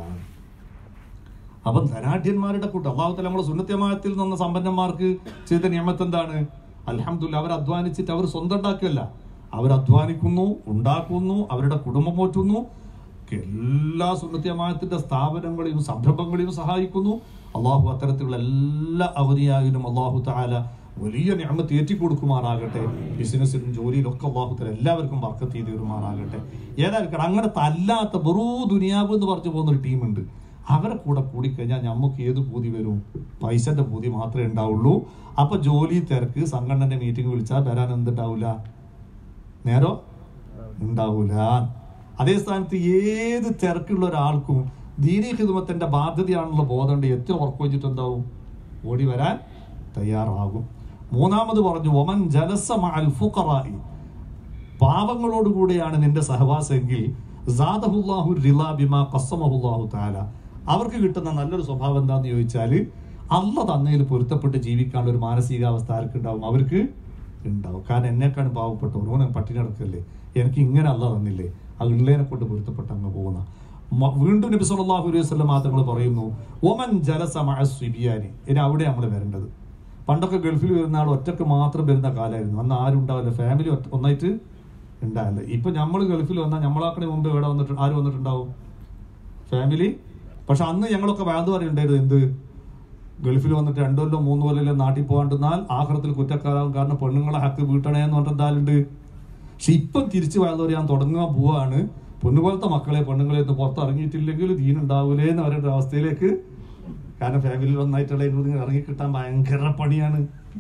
[SPEAKER 1] അപ്പം ധനാഢ്യന്മാരുടെ കൂട്ടം അള്ളാഹു തല നമ്മളെ സുന്നത്യമായത്തിൽ നിന്ന് സമ്പന്നന്മാർക്ക് ചെയ്ത നിയമത്ത് എന്താണ് അലഹമുല്ല അവർ അധ്വാനിച്ചിട്ട് അവർ സ്വന്തം ഉണ്ടാക്കുകയല്ല അവർ അധ്വാനിക്കുന്നു ഉണ്ടാക്കുന്നു അവരുടെ കുടുംബം പോറ്റുന്നു എല്ലാ സുന്നത്യമായത്തിന്റെ സ്ഥാപനങ്ങളെയും സംരംഭങ്ങളെയും സഹായിക്കുന്നു അള്ളാഹു അത്തരത്തിലുള്ള എല്ലാ അവധിയായാലും അള്ളാഹു താല വലിയ ഞാമത്ത് ഏറ്റിക്കൊടുക്കുമാറാകട്ടെ ബിസിനസ്സിലും ജോലിയിലും ഒക്കെ അള്ളാഹു തല എല്ലാവർക്കും വർക്കത്ത് ചെയ്ത് തരുമാറാകട്ടെ ഏതായാലും അങ്ങനത്തെ അല്ലാത്ത വെറൂ ദുനിയാവ് എന്ന് പറഞ്ഞു പോകുന്ന ഒരു ടീമുണ്ട് അവരെ കൂടെ കൂടിക്കഴിഞ്ഞാൽ നമുക്ക് ഏത് പൂതി വരും പൈസന്റെ പൂതി മാത്രമേ ഉണ്ടാവുള്ളൂ അപ്പൊ ജോലി തിരക്ക് സംഘടനന്റെ മീറ്റിംഗ് വിളിച്ചാൽ വരാൻ എന്തുണ്ടാവില്ല നേരോ ഉണ്ടാവൂല അതേ സ്ഥാനത്ത് ഏത് തിരക്കുള്ള ഒരാൾക്കും ദീനീ ഹിദുമത്തിന്റെ ബാധ്യതയാണുള്ള ബോധമുണ്ട് എത്ര ഉറപ്പ് വെച്ചിട്ട് എന്താവും ഓടി വരാൻ തയ്യാറാകും മൂന്നാമത് പറഞ്ഞു ഒമൻ ജലസ മഅൽ ഫുഖറായി പാവങ്ങളോടുകൂടിയാണ് നിന്റെ സഹവാസമെങ്കിൽ സാദഹുല്ലാഹു റിലാ ബിമാ ഖസ്സമഹുല്ലാഹു തആല അവർക്ക് കിട്ടുന്ന നല്ലൊരു സ്വഭാവം എന്താന്ന് ചോദിച്ചാൽ അല്ല തന്നതിൽ പൊരുത്തപ്പെട്ട് ജീവിക്കാനുള്ള ഒരു മാനസികാവസ്ഥ ആർക്ക് ഉണ്ടാവും അവർക്ക് ഉണ്ടാവും കാരണം എന്നെക്കാണ് പാവപ്പെട്ടവർ ഓനെ പട്ടിണി നടക്കല്ലേ എനിക്ക് ഇങ്ങനെ അല്ല തന്നില്ലേ അത് ഉള്ളതിനെ കൊണ്ട് പൊരുത്തപ്പെട്ട് അങ്ങ് പോകുന്ന മ- വീണ്ടും നബി സല്ലല്ലാഹു അലൈഹി വസല്ലം മാത്രങ്ങൾ പറയുന്നു ഒമൻ ജലസ മഅ സ്വിബിയാനി ഇനി അവിടെ നമ്മൾ വരേണ്ടത് പണ്ടൊക്കെ ഗൾഫിൽ വരുന്ന ആൾ ഒറ്റക്ക് മാത്രം വരുന്ന കാലമായിരുന്നു അന്ന് ആരും ഉണ്ടാവില്ല ഫാമിലി ഒന്നായിട്ട് ഉണ്ടാവില്ല ഇപ്പൊ നമ്മൾ ഗൾഫിൽ വന്നാൽ നമ്മളാക്കണ മുമ്പ് ഇവിടെ വന്നിട്ട് ആര് വന്നിട്ടുണ്ടാവും ഫാമിലി പക്ഷെ അന്ന് ഞങ്ങളൊക്കെ വേദ പറയുണ്ടായിരുന്നു എന്ത് ഗൾഫിൽ വന്നിട്ട് രണ്ടു കൊല്ലം മൂന്ന് കൊല്ലം നാട്ടിൽ പോകാണ്ടെന്നാൽ ആഹ്റത്തിൽ കുറ്റക്കാരാകും കാരണം പെണ്ണുങ്ങളെ ഹക്ക് വീട്ടണേ എന്ന് പറഞ്ഞിട്ട് എന്തായാലുണ്ട് പക്ഷെ ഇപ്പം തിരിച്ചു വേദ പറയാൻ തുടങ്ങാൻ പോവാണ് പൊന്നുപോലത്തെ മക്കളെ പെണ്ണുങ്ങളെ ഒന്ന് പുറത്തിറങ്ങിയിട്ടില്ലെങ്കിൽ ദീൻ ഉണ്ടാവൂലേ എന്ന് പറയുന്ന ഒരു അവസ്ഥയിലേക്ക് കാരണം ഫാമിലിയിൽ ഒന്നായിട്ടുള്ള ഇതിൽ ഇറങ്ങി കിട്ടാൻ ഭയങ്കര പണിയാണ്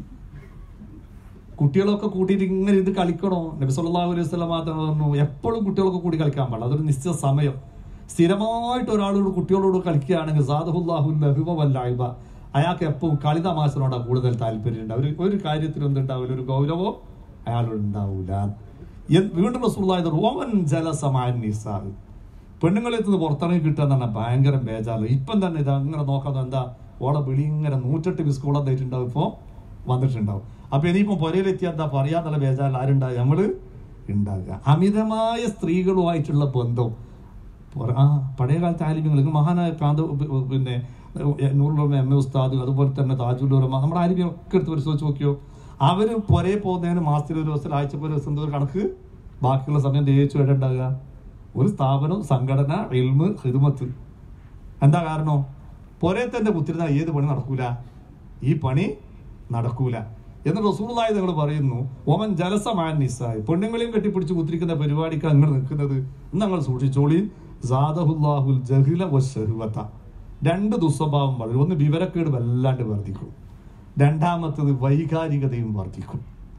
[SPEAKER 1] കുട്ടികളൊക്കെ കൂട്ടിയിട്ട് ഇങ്ങനെ ഇത് കളിക്കണോ നബി സല്ലല്ലാഹു അലൈഹി വസല്ലം മാത്രം പറഞ്ഞു എപ്പോഴും കുട്ടികളൊക്കെ കൂടി കളിക്കാൻ പാടില്ല അതൊരു നിശ്ചിത സമയം സ്ഥിരമായിട്ട് ഒരാളോട് കുട്ടികളോട് കളിക്കുകയാണെങ്കിൽ സാദഹുല്ലാഹു ലഹുവ വല്ലായ്ബ അയാൾക്ക് എപ്പോഴും കളി തമാശനോടാണ് കൂടുതൽ താല്പര്യം ഉണ്ടാവും ഒരു ഒരു കാര്യത്തിലും എന്തുണ്ടാവില്ല ഒരു ഗൗരവോ അയാളോട് ഉണ്ടാവൂല എൻ- വീണ്ടും റസൂലുള്ളാഹി റോമൻ ജലസമാൻ നിസാ പെണ്ണുങ്ങളെ നിന്ന് പുറത്തിറങ്ങി കിട്ടുക എന്ന് പറഞ്ഞാൽ ഭയങ്കര ബേജാറ് ഇപ്പം തന്നെ ഇത് അങ്ങനെ നോക്കാതെ എന്താ ഓളെ വിളി ഇങ്ങനെ നൂറ്റെട്ട് ബിസ്കോളം തേറ്റുണ്ടാവും ഇപ്പോൾ വന്നിട്ടുണ്ടാവും അപ്പൊ ഇനിയിപ്പം പുരയിലെത്തിയാൽ എന്താ പറയാന്നുള്ള ബേജാറിൽ ആരുണ്ടാകുക നമ്മള് ഉണ്ടാകുക അമിതമായ സ്ത്രീകളുമായിട്ടുള്ള ബന്ധം പുറ- ആ പഴയ കാലത്തെ ആലിമ്യങ്ങൾ നിങ്ങൾ മഹാനായ കാന്ത പിന്നെ നൂറുലോമ എം എ ഉസ്താദ് അതുപോലെ തന്നെ താജുലോറമ നമ്മുടെ ആലിമ്യം ഒക്കെ എടുത്ത് പരിശോധിച്ച് നോക്കിയോ അവര് പുരയെ പോകുന്നതിന് മാസത്തിൽ ഒരു ദിവസം ആഴ്ച ഒരു ദിവസം എന്തോ ഒരു കണക്ക് ബാക്കിയുള്ള സമയം തേച്ചു വേണ്ട ഉണ്ടാകുക ഒരു സ്ഥാപനം സംഘടന എൽമ് ഹിദ്മത്ത് എന്താ കാരണം പുരയെ തന്നെ കുത്തിരുന്ന ഏത് പണി നടക്കൂല ഈ പണി നടക്കൂല എന്ന് റസൂളായി നിങ്ങൾ പറയുന്നു ഓമൻ ജലസമാൻ നിസ്സായി പെണ്ണുങ്ങളെയും കെട്ടിപ്പിടിച്ച് കുത്തിരിക്കുന്ന പരിപാടിക്ക് അങ്ങ് നിൽക്കുന്നത് ഇന്ന് ഞങ്ങൾ സൂക്ഷിച്ചോളി സാദഹുല്ലാഹുൽ ജഹില വശഹുവത്ത രണ്ട് ദുസ്വഭാവം വളരെ ഒന്ന് വിവരക്കേട് വല്ലാണ്ട് വർദ്ധിക്കും രണ്ടാമത്തത് വൈകാരികതയും വർദ്ധിക്കും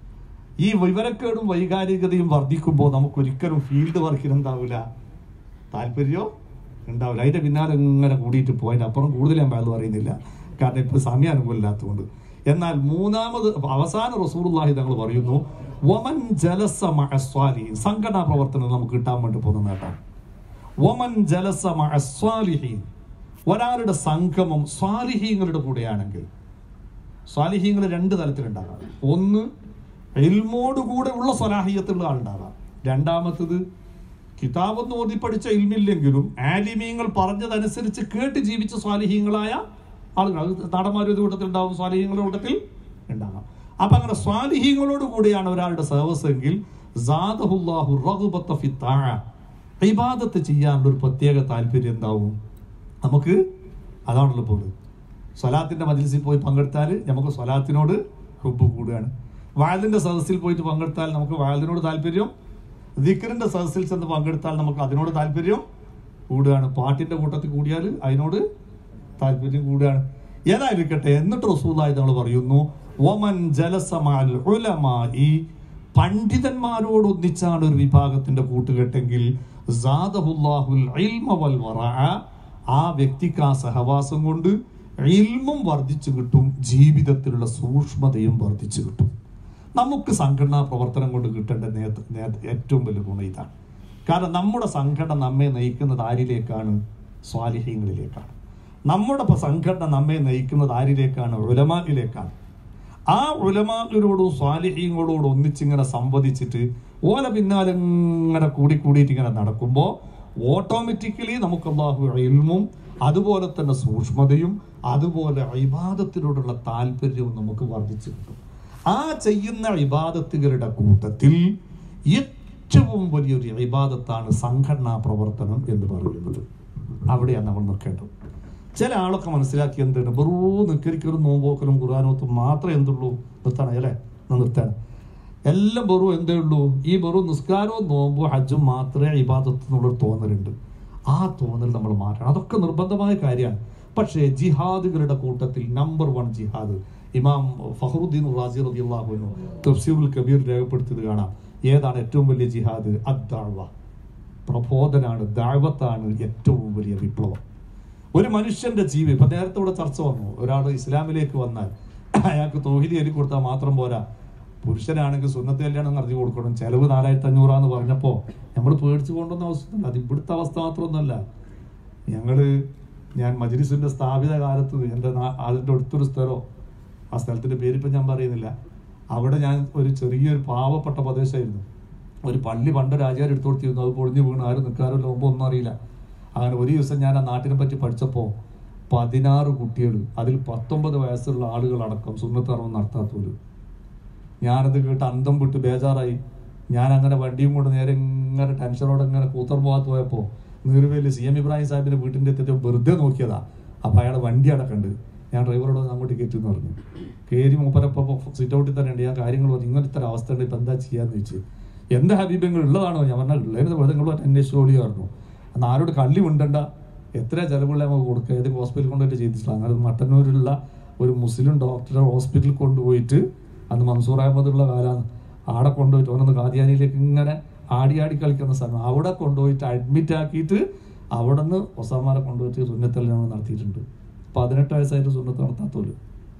[SPEAKER 1] ഈ വിവരക്കേടും വൈകാരികതയും വർദ്ധിക്കുമ്പോൾ നമുക്ക് ഒരിക്കലും ഫീൽഡ് വർക്കിന് എന്താവില്ല താല്പര്യമോ ഉണ്ടാവില്ല അതിന്റെ പിന്നാലെ ഇങ്ങനെ കൂടിയിട്ട് പോയതിന്റെ അപ്പുറം കൂടുതൽ ഞാൻ അത് പറയുന്നില്ല കാരണം ഇപ്പൊ സമയം അനുകൂലമില്ലാത്തതുകൊണ്ട് എന്നാൽ മൂന്നാമത് അവസാന റസൂറുല്ലാഹി തങ്ങൾ പറയുന്നു വമൻ ജലസ മഅസ്വാലിഹീൻ സംഘടനാ പ്രവർത്തനം നമുക്ക് കിട്ടാൻ വേണ്ടി പോകുന്ന നേട്ടം വമൻ ജലസ മഅസ്വാലിഹീൻ ഒരാളുടെ സംഗമം സ്വാലിഹീങ്ങളുടെ കൂടെയാണെങ്കിൽ സ്വാലിഹീങ്ങൾ രണ്ട് തലത്തിലുണ്ടാകാം ഒന്ന് എൽമോടുകൂടെ ഉള്ള സ്വലാഹിയത്തുള്ള ആളുണ്ടാകാം രണ്ടാമത്തത് കിതാബൊന്നും ഓതി പഠിച്ച ഇൽമില്ലെങ്കിലും ആലിമീങ്ങൾ പറഞ്ഞതനുസരിച്ച് കേട്ട് ജീവിച്ച സ്വാലിഹീങ്ങളായ ആളുകൾ അത് നടന്മാരും കൂട്ടത്തിൽ ഉണ്ടാവും സ്വാലിഹീങ്ങളുടെ കൂട്ടത്തിൽ ഉണ്ടാകാം അപ്പൊ അങ്ങനെ സ്വാലിഹീങ്ങളോട് കൂടിയാണ് ഒരാളുടെ സർവസ് എങ്കിൽ സാദഹുല്ലാഹു റഗ്ബത്ത ഫി താഅ. ഇബാദത്ത് ചെയ്യാനുള്ള ഒരു പ്രത്യേക താല്പര്യം എന്താവും നമുക്ക് അതാണല്ലോ പോലും സ്വലാത്തിന്റെ മജിൽസിൽ പോയി പങ്കെടുത്താൽ നമുക്ക് സ്വലാത്തിനോട് ഹുബ് കൂടുകയാണ് വാഴലിന്റെ സദസ്സിൽ പോയിട്ട് പങ്കെടുത്താൽ നമുക്ക് വാഴലിനോട് താല്പര്യം ദിക്കറിന്റെ സദസ്സിൽ ചെന്ന് പങ്കെടുത്താൽ നമുക്ക് അതിനോട് താല്പര്യം കൂടുകയാണ് പാട്ടിന്റെ കൂട്ടത്തിൽ കൂടിയാൽ അതിനോട് താല്പര്യം കൂടുകയാണ് ഏതായിരിക്കട്ടെ എന്നിട്ട് റസൂലായി നമ്മൾ പറയുന്നു ഒമൻ ജലസമാൽ ഉലമായി പണ്ഡിതന്മാരോട് ഒന്നിച്ചാണ് ഒരു വിഭാഗത്തിന്റെ കൂട്ടുകെട്ടെങ്കിൽ സാദഹുല്ലാഹുൽ ഇൽമ വൽ വറഅ. ആ വ്യക്തിക്ക് ആ സഹവാസം കൊണ്ട് ഇൽമും വർദ്ധിച്ചു കിട്ടും ജീവിതത്തിലുള്ള സൂക്ഷ്മതയും വർദ്ധിച്ചു കിട്ടും നമുക്ക് സംഘടനാ പ്രവർത്തനം കൊണ്ട് കിട്ടേണ്ട നേത- നേത- ഏറ്റവും വലിയ ഗുണം ഇതാണ് കാരണം നമ്മുടെ സംഘടന നമ്മെ നയിക്കുന്നത് ആരിലേക്കാണ് സ്വാലിഹ്യങ്ങളിലേക്കാണ് നമ്മുടെ ഇപ്പൊ സംഘടന നമ്മെ നയിക്കുന്നത് ആരിലേക്കാണ് ഉലമായിലേക്കാണ് ആ ഉലമാകളോടും സ്വാലിഹ്യങ്ങളോടും ഒന്നിച്ചിങ്ങനെ സംവദിച്ചിട്ട് ഓല പിന്നാലെ ഇങ്ങനെ കൂടി കൂടിയിട്ട് ഇങ്ങനെ നടക്കുമ്പോൾ ഓട്ടോമാറ്റിക്കലി നമുക്ക് അള്ളാഹു ഇൽമും അതുപോലെ തന്നെ സൂക്ഷ്മതയും അതുപോലെ ഇബാദത്തിനോടുള്ള താല്പര്യവും നമുക്ക് വർദ്ധിച്ചു കിട്ടും ആ ചെയ്യുന്ന ഇബാദത്തുകളുടെ കൂട്ടത്തിൽ ഏറ്റവും വലിയൊരു ഇബാദത്താണ് സംഘടനാ പ്രവർത്തനം എന്ന് പറയുന്നത് അവിടെയാണ് നമ്മൾ നിൽക്കേണ്ടത് ചില ആളൊക്കെ മനസ്സിലാക്കി എന്താണ് വെറും നിക്കരിക്കലും നോമ്പോക്കലും ഖുർആാനോത്തും മാത്രമേ എന്തുള്ളൂ നിർത്തണം അല്ലേ എന്നാ നിർത്തണം എല്ലാം വെറും എന്തേ ഉള്ളൂ ഈ വെറും നിസ്കാരവും നോമ്പും ഹജ്ജും മാത്രമേ ഇബാദത്ത് എന്നുള്ളൊരു തോന്നലുണ്ട് ആ തോന്നൽ നമ്മൾ മാറ്റണം അതൊക്കെ നിർബന്ധമായ കാര്യമാണ് പക്ഷേ ജിഹാദുകളുടെ കൂട്ടത്തിൽ നമ്പർ വൺ ജിഹാദ് ഇമാം ഫഹറുദ്ദീൻ റാസി റളിയല്ലാഹു തഫ്സീറുൽ കബീർ രേഖപ്പെടുത്തിയത് കാണാം ഏതാണ് ഏറ്റവും വലിയ ജിഹാദ് അദ്ദാവ പ്രബോധനാണ് ദാവത്താണ് ഏറ്റവും വലിയ വിപ്ലവം ഒരു മനുഷ്യന്റെ ജീവി ഇപ്പൊ നേരത്തെ ഇവിടെ ചർച്ച വന്നു ഒരാൾ ഇസ്ലാമിലേക്ക് വന്നാൽ അയാൾക്ക് തോഹിലി എലി കൊടുത്താൽ മാത്രം പോരാ പുരുഷനാണെങ്കിൽ സുന്നത്ത് കല്യാണം നടത്തി കൊടുക്കണം ചെലവ് നാലായിരത്തി അഞ്ഞൂറാന്ന് പറഞ്ഞപ്പോ നമ്മൾ പേടിച്ചു കൊണ്ടുവന്ന അവസ്ഥ അത് ഇവിടുത്തെ അവസ്ഥ മാത്രമൊന്നുമല്ല ഞങ്ങള് ഞാൻ മജ്ലിസിന്റെ സ്ഥാപിത കാലത്ത് എൻ്റെ നാ- അതിന്റെ അടുത്തൊരു സ്ഥലം ആ സ്ഥലത്തിന്റെ പേര് ഇപ്പം ഞാൻ പറയുന്നില്ല അവിടെ ഞാൻ ഒരു ചെറിയൊരു പാവപ്പെട്ട പ്രദേശമായിരുന്നു ഒരു പള്ളി പണ്ട് രാജാർ എടുത്തു കൊടുത്തിരുന്നു അത് പൊളിഞ്ഞു വീണ് ആരും നിൽക്കാറില്ല മുമ്പ് ഒന്നും അറിയില്ല അങ്ങനെ ഒരു ദിവസം ഞാൻ ആ നാട്ടിനെ പറ്റി പഠിച്ചപ്പോൾ പതിനാറ് കുട്ടികൾ അതിൽ പത്തൊമ്പത് വയസ്സുള്ള ആളുകളടക്കം സുന്നത്തറവ് നടത്താത്തവര് ഞാനത് കേട്ട് അന്തം വിട്ട് ബേജാറായി ഞാൻ അങ്ങനെ വണ്ടിയും കൊണ്ട് നേരെ ഇങ്ങനെ ടെൻഷനോടെ ഇങ്ങനെ കൂത്തർ പോകാത്ത പോയപ്പോൾ നീർവേലി സി എം ഇബ്രാഹിം സാഹിബിന്റെ വീട്ടിന്റെ എത്തിയപ്പോൾ വെറുതെ നോക്കിയതാ അപ്പൊ അയാളെ വണ്ടി അടക്കണ്ട് ഞാൻ ഡ്രൈവറോട് ഒന്ന് അങ്ങോട്ട് കയറ്റി എന്ന് പറഞ്ഞു കയറി മൂപ്പരപ്പം സിറ്റ് ഔട്ടിൽ തന്നെ ഉണ്ട് ഞാൻ കാര്യങ്ങൾ പറഞ്ഞു ഇങ്ങനത്തെ ഒരു അവസ്ഥ ഉണ്ട് ഇപ്പൊ എന്താ ചെയ്യാന്ന് ചോദിച്ചു എന്താ ഹബീബങ്ങൾ ഉള്ളതാണോ ഞാൻ പറഞ്ഞാൽ ഉള്ളതിന് വെറുതെ നിങ്ങൾ അന്വേഷിച്ചോളി പറഞ്ഞു എന്നാൽ ആരോട് കള്ളി ഉണ്ടണ്ട എത്ര ചെലവുള്ള നമുക്ക് കൊടുക്കുക ഏത് ഹോസ്പിറ്റലിൽ കൊണ്ടുപോയിട്ട് ചെയ്തിട്ടില്ല അങ്ങനെ മട്ടന്നൂരിലുള്ള ഒരു മുസ്ലിം ഡോക്ടറെ ഹോസ്പിറ്റലിൽ കൊണ്ടുപോയിട്ട് അന്ന് മൻസൂർ അഹമ്മദ് ഉള്ള കാലമാണ് ആടെ കൊണ്ടുപോയിട്ട് ഓനൊന്ന് കാദിയാനിയിലേക്ക് ഇങ്ങനെ ആടി ആടി കളിക്കുന്ന സ്ഥലം അവിടെ കൊണ്ടുപോയിട്ട് അഡ്മിറ്റ് ആക്കിയിട്ട് അവിടെ നിന്ന് ഒസാമാരെ കൊണ്ടുപോയിട്ട് സുന്നത്തെല്ലാം നടത്തിയിട്ടുണ്ട് പതിനെട്ട് വയസ്സായിട്ട് സുന്നത്ത് നടത്താത്തോല്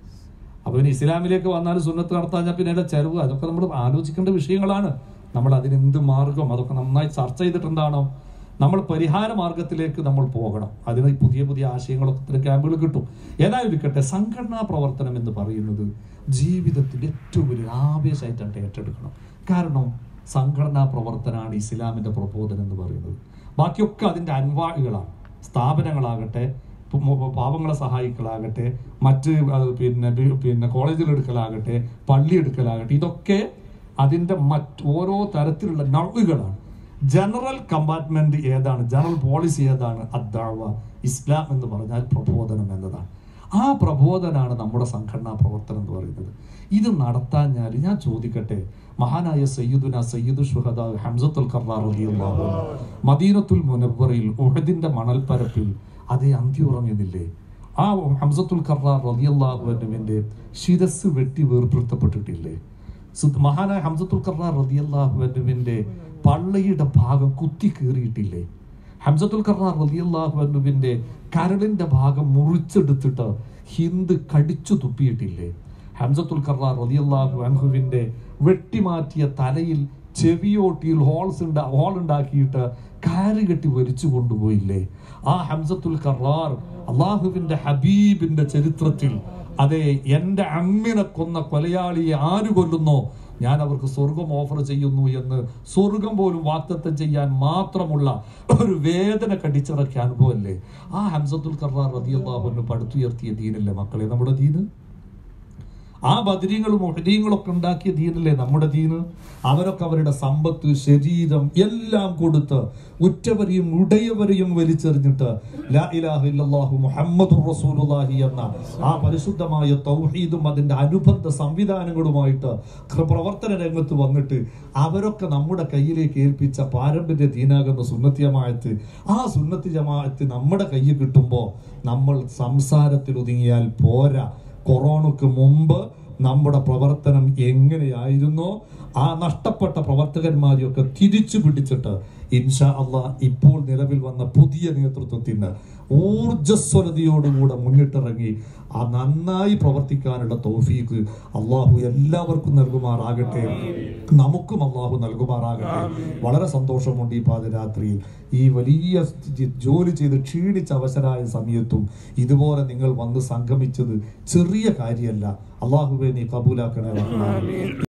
[SPEAKER 1] അപ്പൊ ഇനി ഇസ്ലാമിലേക്ക് വന്നാൽ സുന്നത്ത് നടത്താൻ പിന്നെ അതിന്റെ ചെലവ് അതൊക്കെ നമ്മൾ ആലോചിക്കേണ്ട വിഷയങ്ങളാണ് നമ്മൾ അതിന് എന്ത് മാർഗം അതൊക്കെ നന്നായി ചർച്ച ചെയ്തിട്ടുണ്ടാണോ നമ്മൾ പരിഹാര മാർഗത്തിലേക്ക് നമ്മൾ പോകണം അതിന് പുതിയ പുതിയ ആശയങ്ങളൊക്കെ ഇത്തരം ക്യാമ്പുകൾ കിട്ടും ഏതായാലും ഇരിക്കട്ടെ സംഘടനാ പ്രവർത്തനം എന്ന് പറയുന്നത് ജീവിതത്തിന്റെ ഏറ്റവും വലിയ ആവേശമായിട്ടാണ് ഏറ്റെടുക്കണം കാരണം സംഘടനാ പ്രവർത്തനമാണ് ഇസ്ലാമിന്റെ പ്രബോധനം എന്ന് പറയുന്നത് ബാക്കിയൊക്കെ അതിന്റെ അൻവാഹികളാണ് സ്ഥാപനങ്ങളാകട്ടെ ഇപ്പൊ മൊ- പാവങ്ങളെ സഹായിക്കലാകട്ടെ മറ്റ് അത് പിന്നെ ബി- പിന്നെ കോളേജിൽ എടുക്കലാകട്ടെ പള്ളി എടുക്കലാകട്ടെ ഇതൊക്കെ അതിന്റെ മറ്റ് ഓരോ തരത്തിലുള്ള നഴുകളാണ് ജനറൽ കമ്പാർട്ട്മെന്റ് ഏതാണ് ജനറൽ പോളിസി ഏതാണ് അദ്ദാവ ഇസ്ലാം എന്ന് പറഞ്ഞാൽ പ്രബോധനം എന്നതാണ് ആ പ്രബോധനാണ് നമ്മുടെ സംഘടനാ പ്രവർത്തനം എന്ന് പറയുന്നത് ഇത് നടത്താഞ്ഞാൽ ഞാൻ ചോദിക്കട്ടെ മഹാനായ സയ്യിദുന സയ്യിദു ഷുഹദ ഹംസത്തുൽ കറാർ റളിയല്ലാഹു അൻഹു മദീനത്തുൽ മുനവ്വറയിൽ ഉഹദിന്റെ മണൽപ്പരപ്പിൽ അതേ അന്തി ഉറങ്ങുന്നില്ലേ ആ ഹംസത്തുൽ കറാർ റളിയല്ലാഹു അൻഹുവിന്റെ ശിരസ് വെട്ടി വേർപെടുത്തപ്പെട്ടിട്ടില്ലേ സുദ് മഹാനായ ഹംസത്തുൽ കറാർ റളിയല്ലാഹു അൻഹുവിന്റെ പള്ളയുടെ ഭാഗം കുത്തി കീറിയിട്ടില്ലേ ഹംസത്തുൽ കറാർ റളിയല്ലാഹു അൻഹുവിന്റെ കരളിന്റെ ഭാഗം മുറിച്ചെടുത്തിട്ട് ഹിന്ദ് കടിച്ചു തുപ്പിയിട്ടില്ലേ ഹംസത്തുൽ കറാർ റളിയല്ലാഹു അൻഹുവിന്റെ വെട്ടിമാറ്റിയ തലയിൽ ചെവിയോട്ടിയിൽ ഹോൾസ് ഉണ്ടാ ഹോൾ ഉണ്ടാക്കിയിട്ട് കയറ് കെട്ടി വലിച്ചു കൊണ്ടുപോയില്ലേ ആ ഹംസത്തുൽ കറാർ അള്ളാഹുവിന്റെ ഹബീബിന്റെ ചരിത്രത്തിൽ അതെ എന്റെ അമ്മിനെ കൊന്ന കൊലയാളിയെ ആര് കൊല്ലുന്നോ ഞാൻ അവർക്ക് സ്വർഗം ഓഫർ ചെയ്യുന്നു എന്ന് സ്വർഗം പോലും വാക്തത്വം ചെയ്യാൻ മാത്രമുള്ള ഒരു വേദന കടിച്ചിറക്കിയ അനുഭവമല്ലേ ആ ഹംസത്തുൽ കറാർ റതിയല്ലാഹുവിന് പടുത്തുയർത്തിയ ദീനല്ലേ മക്കളെ നമ്മുടെ ദീന് ആ ബദരീങ്ങളും ഒഹദീങ്ങളും ഒക്കെ ഉണ്ടാക്കിയ ദീനല്ലേ നമ്മുടെ ദീന് അവരൊക്കെ അവരുടെ സമ്പത്ത് ശരീരം എല്ലാം കൊടുത്ത് ഉറ്റവരെയും ഉടയവരെയും വലിച്ചെറിഞ്ഞിട്ട് ലാ ഇലാഹ ഇല്ലല്ലാഹു മുഹമ്മദുർ റസൂലുള്ളാഹി എന്ന ആ പരിശുദ്ധമായ തൗഹീദും അതിന്റെ അനുബന്ധ സംവിധാനങ്ങളുമായിട്ട് ക്ര- പ്രവർത്തന രംഗത്ത് വന്നിട്ട് അവരൊക്കെ നമ്മുടെ കയ്യിലേക്ക് ഏൽപ്പിച്ച പാരമ്പര്യ ദീനാകുന്ന സുന്നത്തി ജമാഅത്ത് ആ സുന്നത്തി ജമാഅത്ത് നമ്മുടെ കയ്യിൽ കിട്ടുമ്പോൾ നമ്മൾ സംസാരത്തിൽ ഒതുങ്ങിയാൽ പോരാ കൊറോണക്ക് മുമ്പ് നമ്മുടെ പ്രവർത്തനം എങ്ങനെയായിരുന്നോ ആ നഷ്ടപ്പെട്ട പ്രവർത്തകന്മാരെയൊക്കെ തിരിച്ചു പിടിച്ചിട്ട് ഇൻഷാ അള്ളാ ഇപ്പോൾ നിലവിൽ വന്ന പുതിയ നേതൃത്വത്തിന് ഊർജസ്വലതയോടുകൂടെ മുന്നിട്ടിറങ്ങി ആ നന്നായി പ്രവർത്തിക്കാനുള്ള തൗഫീഖ് അള്ളാഹു എല്ലാവർക്കും നൽകുമാറാകട്ടെ നമുക്കും അള്ളാഹു നൽകുമാറാകട്ടെ വളരെ സന്തോഷമുണ്ട് ഈ പാതിരാത്രിയിൽ ഈ വലിയ ജി- ജോലി ചെയ്ത് ക്ഷീണിച്ച അവസരായ സമയത്തും ഇതുപോലെ നിങ്ങൾ വന്ന് സംഗമിച്ചത് ചെറിയ കാര്യമല്ല അള്ളാഹുവെ നീ കബൂലാക്കണേ റഹ്മാനേ.